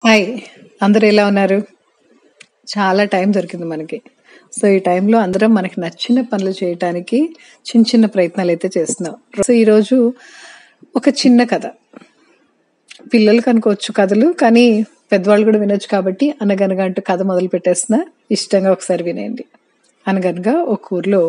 hi అందరూ ఎలా ఉన్నారు చాలా టైం దొరికింది మనకి సో ఈ టైంలో అందరం మనకి నచ్చిన పనులు చేయటానికి చిన్న చిన్న ప్రయత్నాలు అయితే చేస్తున్నాం సో ఈరోజు ఒక చిన్న కథ పిల్లలకు అనుకోవచ్చు కథలు కానీ పెద్దవాళ్ళు కూడా వినొచ్చు కాబట్టి అనగనగా అంటూ కథ మొదలు పెట్టేస్తున్నా ఇష్టంగా ఒకసారి వినేయండి అనగనగా ఒక ఊర్లో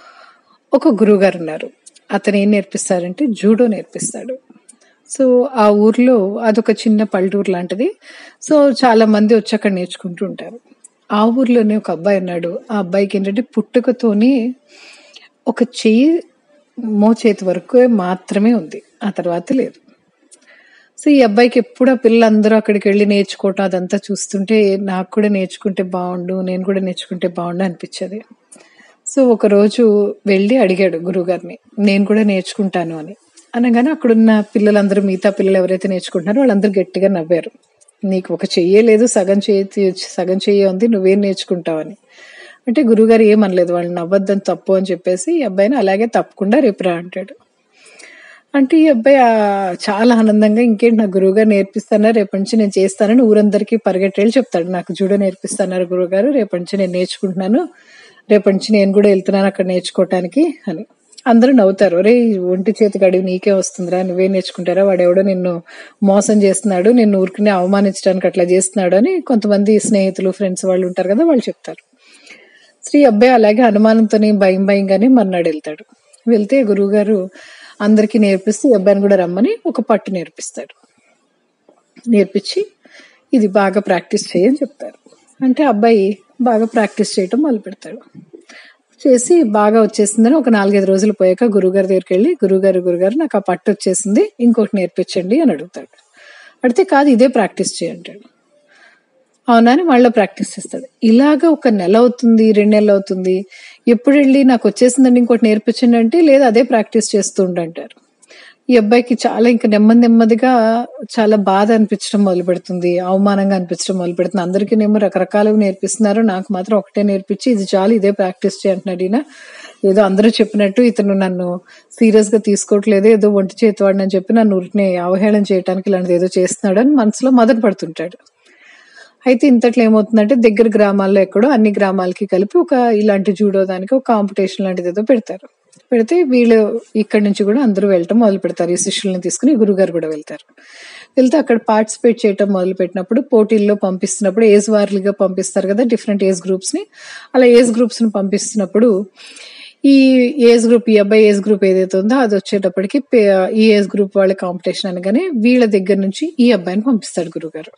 ఒక గురువు గారు ఉన్నారు అతను ఏం నేర్పిస్తారంటే జూడో నేర్పిస్తాడు సో ఆ ఊర్లో అదొక చిన్న పల్లెటూరు లాంటిది సో చాలా మంది వచ్చి అక్కడ నేర్చుకుంటూ ఉంటారు ఆ ఊర్లోనే ఒక అబ్బాయి ఉన్నాడు ఆ అబ్బాయికి ఏంటంటే పుట్టుకతోనే ఒక చెయ్యి మోచేతి వరకు మాత్రమే ఉంది ఆ తర్వాత లేదు సో ఈ అబ్బాయికి ఎప్పుడు ఆ పిల్లలందరూ అక్కడికి వెళ్ళి నేర్చుకోవటం అదంతా చూస్తుంటే నాకు కూడా నేర్చుకుంటే బాగుండు నేను కూడా నేర్చుకుంటే బాగుండు అనిపించేది సో ఒక రోజు వెళ్ళి అడిగాడు గురువుగారిని నేను కూడా నేర్చుకుంటాను అని అనగానే అక్కడున్న పిల్లలందరూ మిగతా పిల్లలు ఎవరైతే నేర్చుకుంటున్నారో వాళ్ళందరూ గట్టిగా నవ్వారు నీకు ఒక చెయ్యే లేదు సగం చెయ్యి సగం చెయ్యి ఉంది నువ్వేం నేర్చుకుంటావని అంటే గురువుగారు ఏమనలేదు వాళ్ళు నవ్వద్దని తప్పు అని చెప్పేసి ఈ అబ్బాయిని అలాగే తప్పకుండా రేపు రా అంటాడు అంటే ఈ అబ్బాయి ఆ చాలా ఆనందంగా ఇంకేంటి నా గురువుగారు నేర్పిస్తానా రేపటి నుంచి నేను చేస్తానని ఊరందరికీ పరిగెట్టేళ్ళు చెప్తాడు నాకు జూడో నేర్పిస్తున్నారు గురువుగారు రేపటి నుంచి నేను నేర్చుకుంటున్నాను రేపటి నుంచి నేను కూడా వెళ్తున్నాను అక్కడ నేర్చుకోవటానికి అని అందరూ నవ్వుతారు రే ఒంటి చేతి గడివి నీకే వస్తుందిరా నువ్వే నేర్చుకుంటారా వాడెవడో నిన్ను మోసం చేస్తున్నాడు నిన్ను ఊరికి అవమానించడానికి అట్లా చేస్తున్నాడు అని కొంతమంది స్నేహితులు ఫ్రెండ్స్ వాళ్ళు ఉంటారు కదా వాళ్ళు చెప్తారు శ్రీ అబ్బాయి అలాగే అనుమానంతోనే భయం భయంగానే మర్నాడు వెళ్తాడు వెళ్తే గురువు గారు అందరికీ నేర్పిస్తూ ఈ అబ్బాయిని కూడా రమ్మని ఒక పట్టు నేర్పిస్తాడు నేర్పించి ఇది బాగా ప్రాక్టీస్ చేయని చెప్తారు అంటే అబ్బాయి బాగా ప్రాక్టీస్ చేయటం మొదలు పెడతాడు చేసి బాగా వచ్చేసిందని ఒక నాలుగైదు రోజులు పోయాక గురుగారి దగ్గరికి వెళ్ళి గురుగారు గురుగారు నాకు ఆ పట్టు వచ్చేసింది ఇంకోటి నేర్పించండి అని అడుగుతాడు అడిగితే కాదు ఇదే ప్రాక్టీస్ చేయంటాడు అవునా అని మళ్ళీ ప్రాక్టీస్ చేస్తాడు ఇలాగ ఒక నెల అవుతుంది రెండు నెలలు అవుతుంది ఎప్పుడు వెళ్ళి నాకు వచ్చేసిందండి ఇంకోటి నేర్పించండి అంటే లేదు అదే ప్రాక్టీస్ చేస్తూ ఉండంటారు ఈ అబ్బాయికి చాలా ఇంకా నెమ్మది నెమ్మదిగా చాలా బాధ అనిపించడం మొదలు పెడుతుంది అవమానంగా అనిపించడం మొదలు పెడుతుంది అందరికీ నేమో రకరకాలుగా నేర్పిస్తున్నారు నాకు మాత్రం ఒకటే నేర్పించి ఇది చాలు ఇదే ప్రాక్టీస్ చేయంటున్నాడు ఈయన ఏదో అందరూ చెప్పినట్టు ఇతను నన్ను సీరియస్ గా తీసుకోవట్లేదు ఏదో ఒంటి చేతివాడిని అని చెప్పి నన్ను ఊరిని అవహేళన చేయడానికి ఇలాంటిది ఏదో చేస్తున్నాడు అని మనసులో మదన పడుతుంటాడు అయితే ఇంతట్లో ఏమవుతుందంటే దగ్గర గ్రామాల్లో ఎక్కడో అన్ని గ్రామాలకి కలిపి ఒక ఇలాంటి జూడో దానికి ఒక కాంపిటీషన్ లాంటిది ఏదో పెడతారు పెడితే వీళ్ళు ఇక్కడి నుంచి కూడా అందరూ వెళ్ళటం మొదలు పెడతారు ఈ శిష్యుల్ని తీసుకుని గురుగారు కూడా వెళ్తారు వెళ్తే అక్కడ పార్టిసిపేట్ చేయటం మొదలు పెట్టినప్పుడు పోటీల్లో పంపిస్తున్నప్పుడు ఏజ్ వార్లుగా పంపిస్తారు కదా డిఫరెంట్ ఏజ్ గ్రూప్స్ ని అలా ఏజ్ గ్రూప్స్ ని పంపిస్తున్నప్పుడు ఈ ఏజ్ గ్రూప్ ఈ అబ్బాయి ఏజ్ గ్రూప్ ఏదైతే ఉందో అది వచ్చేటప్పటికి పే- ఈ ఏజ్ గ్రూప్ వాళ్ళ కాంపిటీషన్ అనగానే వీళ్ళ దగ్గర నుంచి ఈ అబ్బాయిని పంపిస్తాడు గురుగారు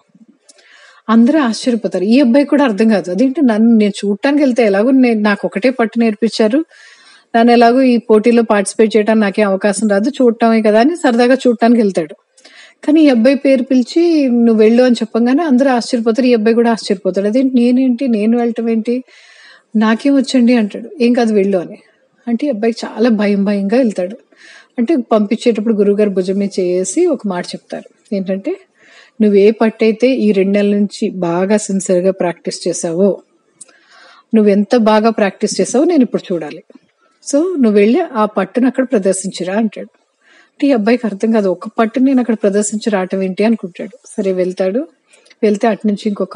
అందరూ ఆశ్చర్యపోతారు ఈ అబ్బాయి కూడా అర్థం కాదు అదేంటి నన్ను నేను చూడటానికి వెళ్తే ఎలాగో నేను నాకు ఒకటే పట్టు నేర్పించారు నన్ను ఎలాగో ఈ పోటీలో పార్టిసిపేట్ చేయడానికి నాకే అవకాశం రాదు చూడటమే కదా అని సరదాగా చూడటానికి వెళ్తాడు కానీ ఈ అబ్బాయి పేరు పిలిచి నువ్వు వెళ్ళు అని చెప్పగానే అందరూ ఆశ్చర్యపోతారు ఈ అబ్బాయి కూడా ఆశ్చర్యపోతాడు అదేంటి నేనేంటి నేను వెళ్ళటం ఏంటి నాకేం వచ్చండి అంటాడు ఏం కాదు వెళ్ళు అని అంటే ఈ అబ్బాయి చాలా భయం భయంగా వెళ్తాడు అంటే పంపించేటప్పుడు గురువుగారు భుజం మీద చేసి ఒక మాట చెప్తారు ఏంటంటే నువ్వు ఏ పట్టు అయితే ఈ రెండు నెలల నుంచి బాగా సిన్సియర్ గా ప్రాక్టీస్ చేసావో నువ్వు ఎంత బాగా ప్రాక్టీస్ చేసావో నేను ఇప్పుడు చూడాలి సో నువ్వు వెళ్ళి ఆ పట్టును అక్కడ ప్రదర్శించిరా అంటాడు అంటే ఈ అబ్బాయికి అర్థం కాదు ఒక పట్టుని నేను అక్కడ ప్రదర్శించి రావటం ఏంటి అనుకుంటాడు సరే వెళ్తాడు వెళ్తే అటు నుంచి ఇంకొక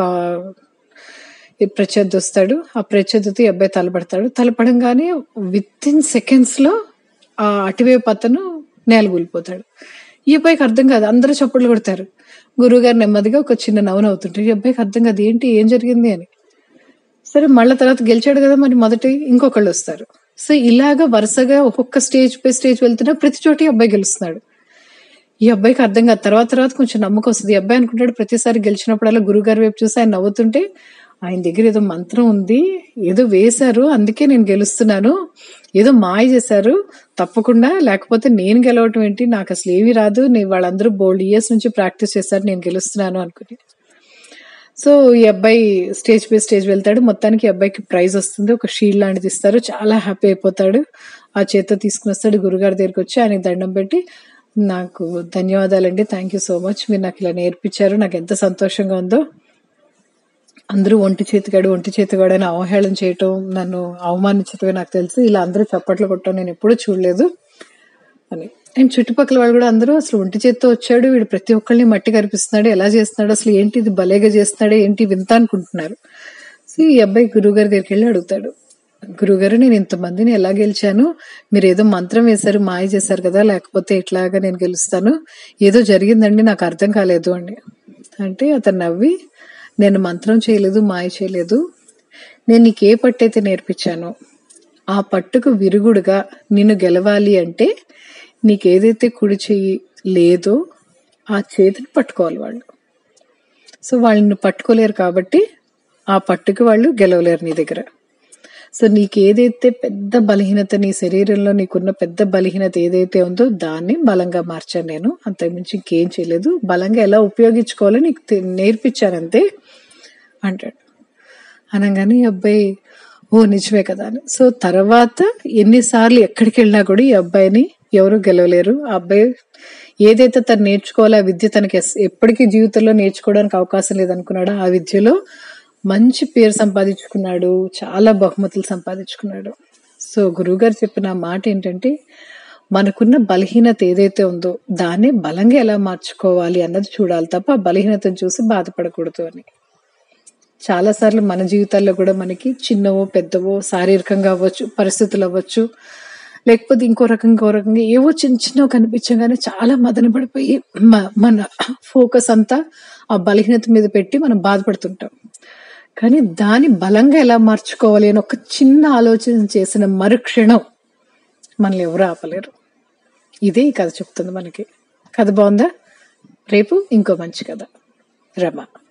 ఈ ప్రత్యర్థి వస్తాడు ఆ ప్రత్యర్థితో ఈ అబ్బాయి తలపడతాడు తలపడంగానే విత్ ఇన్ సెకండ్స్ లో ఆ అటువైపు అతను నేల కూలిపోతాడు ఈ అబ్బాయికి అర్థం కాదు అందరూ చప్పట్లు కొడతారు గురువుగారు నెమ్మదిగా ఒక చిన్న నవ్వు అవుతుంటారు ఈ అబ్బాయికి అర్థం కాదు ఏంటి ఏం జరిగింది అని సరే మళ్ళీ తర్వాత గెలిచాడు కదా మరి మొదటి ఇంకొకళ్ళు వస్తారు సో ఇలాగా వరుసగా ఒక్కొక్క స్టేజ్ పై స్టేజ్ వెళ్తున్నా ప్రతి చోట ఈ అబ్బాయి గెలుస్తున్నాడు ఈ అబ్బాయికి అర్థం కాదు తర్వాత తర్వాత కొంచెం నమ్మకం వస్తుంది ఈ అబ్బాయి అనుకుంటాడు ప్రతిసారి గెలిచినప్పుడల్లా గురుగారి వైపు చూసి ఆయన నవ్వుతుంటే ఆయన దగ్గర ఏదో మంత్రం ఉంది ఏదో వేశారు అందుకే నేను గెలుస్తున్నాను ఏదో మాయ చేశారు తప్పకుండా లేకపోతే నేను గెలవటం ఏంటి నాకు అసలు ఏమీ రాదు నేను వాళ్ళందరూ బోల్డ్ ఇయర్స్ నుంచి ప్రాక్టీస్ చేశారు నేను గెలుస్తున్నాను అనుకుని సో ఈ అబ్బాయి స్టేజ్ పై స్టేజ్ వెళ్తాడు మొత్తానికి ఈ అబ్బాయికి ప్రైజ్ వస్తుంది ఒక షీల్డ్ లాంటిది ఇస్తారు చాలా హ్యాపీ అయిపోతాడు ఆ చేత్తో తీసుకుని వస్తాడు గురుగారి దగ్గరికి వచ్చి ఆయనకి దండం పెట్టి నాకు ధన్యవాదాలండి థ్యాంక్ యూ సో మచ్ మీరు నాకు ఇలా నేర్పించారు నాకు ఎంత సంతోషంగా ఉందో అందరూ ఒంటి చేతిగాడు ఒంటి చేతిగాడు అని అవహేళన చేయటం నన్ను అవమానించటమే నాకు తెలుసు ఇలా అందరూ చప్పట్లు కొట్టడం నేను ఎప్పుడూ చూడలేదు అని అండ్ చుట్టుపక్కల వాళ్ళు కూడా అందరూ అసలు ఒంటి చేత్తో వచ్చాడు వీడు ప్రతి ఒక్కళ్ళని మట్టి కనిపిస్తున్నాడు ఎలా చేస్తున్నాడు అసలు ఏంటి ఇది భలేగా చేస్తున్నాడు ఏంటి వింత అనుకుంటున్నారు సో ఈ అబ్బాయి గురువుగారి దగ్గరికి వెళ్ళి అడుగుతాడు గురుగారు నేను ఇంతమందిని ఎలా గెలిచాను మీరు ఏదో మంత్రం వేశారు మాయ చేశారు కదా లేకపోతే ఎట్లాగా నేను గెలుస్తాను ఏదో జరిగిందండి నాకు అర్థం కాలేదు అండి అంటే అతను నవ్వి నేను మంత్రం చేయలేదు మాయ చేయలేదు నేను నీకు ఏ పట్టు అయితే నేర్పించానో ఆ పట్టుకు విరుగుడుగా నిన్ను గెలవాలి అంటే నీకు ఏదైతే కుడి చెయ్యి లేదో ఆ చేతిని పట్టుకోవాలి వాళ్ళు సో వాళ్ళని పట్టుకోలేరు కాబట్టి ఆ పట్టుకు వాళ్ళు గెలవలేరు నీ దగ్గర సో నీకు ఏదైతే పెద్ద బలహీనత నీ శరీరంలో నీకున్న పెద్ద బలహీనత ఏదైతే ఉందో దాన్ని బలంగా మార్చాను నేను అంతకుమించి ఇంకేం చేయలేదు బలంగా ఎలా ఉపయోగించుకోవాలో నీకు తె- నేర్పించాను అంతే అంటాడు అనగానే ఈ అబ్బాయి ఓ నిజమే కదా అని సో తర్వాత ఎన్నిసార్లు ఎక్కడికి వెళ్ళినా కూడా ఈ అబ్బాయిని ఎవరు గెలవలేరు ఆ అబ్బాయి ఏదైతే తను నేర్చుకోవాలో ఆ విద్య తనకి ఎస్- ఎప్పటికీ జీవితంలో నేర్చుకోవడానికి అవకాశం లేదనుకున్నాడో ఆ విద్యలో మంచి పేరు సంపాదించుకున్నాడు చాలా బహుమతులు సంపాదించుకున్నాడు సో గురువుగారు చెప్పిన మాట ఏంటంటే మనకున్న బలహీనత ఏదైతే ఉందో దాన్ని బలంగా ఎలా మార్చుకోవాలి అన్నది చూడాలి తప్ప ఆ బలహీనతను చూసి బాధపడకూడదు అని చాలా సార్లు మన జీవితాల్లో కూడా మనకి చిన్నవో పెద్దవో శారీరకంగా అవ్వచ్చు పరిస్థితులు అవ్వచ్చు లేకపోతే ఇంకో రకంగా ఇంకో రకంగా ఏవో చిన్న చిన్నవి కనిపించగానే చాలా మదన పడిపోయి మ- మన ఫోకస్ అంతా ఆ బలహీనత మీద పెట్టి మనం బాధపడుతుంటాం కానీ దాన్ని బలంగా ఎలా మార్చుకోవాలి అని ఒక చిన్న ఆలోచన చేసిన మరుక్షణం మనల్ని ఎవరు ఆపలేరు ఇదే ఈ కథ చెప్తుంది మనకి కథ బాగుందా రేపు ఇంకో మంచి కథ రమ